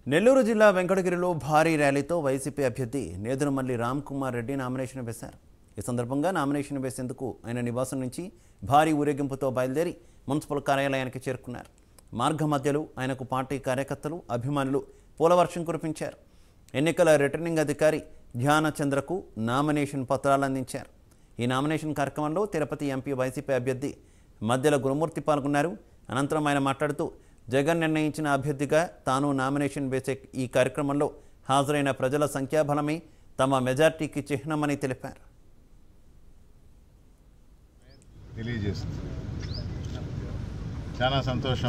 నెల్లూరు జిల్లా వెంకటగిరిలో భారీ ర్యాలీతో వైసీపీ అభ్యర్థి నేదురుమల్లి రామ్ కుమార్ రెడ్డి నామినేషన్ వేశారు ఈ సందర్భంగా నామినేషన్ వేసేందుకు ఆయన నివాసం నుంచి భారీ ఊరేగింపుతో బయలుదేరి మున్సిపల్ కార్యాలయానికి చేరుకున్నారు మార్గ మధ్యలో ఆయనకు పార్టీ కార్యకర్తలు అభిమానులు పూలవర్షం కురిపించారు ఎన్నికల రిటర్నింగ్ అధికారి ధ్యానచంద్రకు నామినేషన్ పత్రాలు అందించారు ఈ నామినేషన్ కార్యక్రమంలో తిరుపతి ఎంపీ వైసీపీ అభ్యర్థి మధ్యల గురుమూర్తి పాల్గొన్నారు అనంతరం ఆయన మాట్లాడుతూ జగన్ నిర్ణయించిన అభ్యర్థిగా తాను నామినేషన్ వేసే ఈ కార్యక్రమంలో హాజరైన ప్రజల సంఖ్యాబలమే తమ మెజార్టీకి చిహ్నమని తెలిపారు తెలియజేసింది చాలా సంతోషం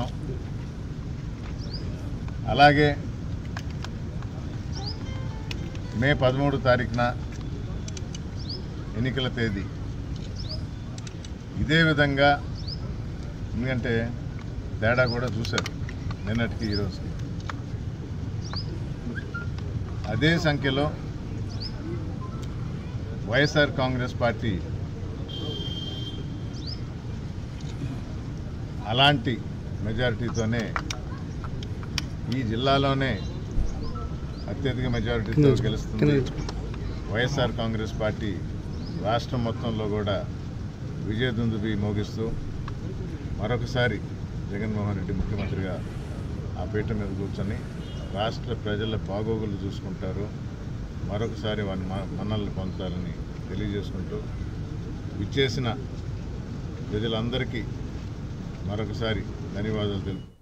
అలాగే మే పదమూడు తారీఖున ఎన్నికల తేదీ ఇదే విధంగా ఎందుకంటే తేడా కూడా చూశారు నిన్నటికి ఈరోజుకి అదే సంఖ్యలో వైఎస్ఆర్ కాంగ్రెస్ పార్టీ అలాంటి మెజారిటీతోనే ఈ జిల్లాలోనే అత్యధిక మెజారిటీతో గెలుస్తుంది వైఎస్ఆర్ కాంగ్రెస్ పార్టీ రాష్ట్రం మొత్తంలో కూడా విజయదుందుబి మోగిస్తూ మరొకసారి జగన్మోహన్ రెడ్డి ముఖ్యమంత్రిగా ఆ పీఠ మీద కూర్చొని రాష్ట్ర ప్రజల బాగోగులు చూసుకుంటారు మరొకసారి వారి మన్నల్ని పొందుతారని తెలియజేసుకుంటూ విచ్చేసిన ప్రజలందరికీ మరొకసారి ధన్యవాదాలు తెలుపు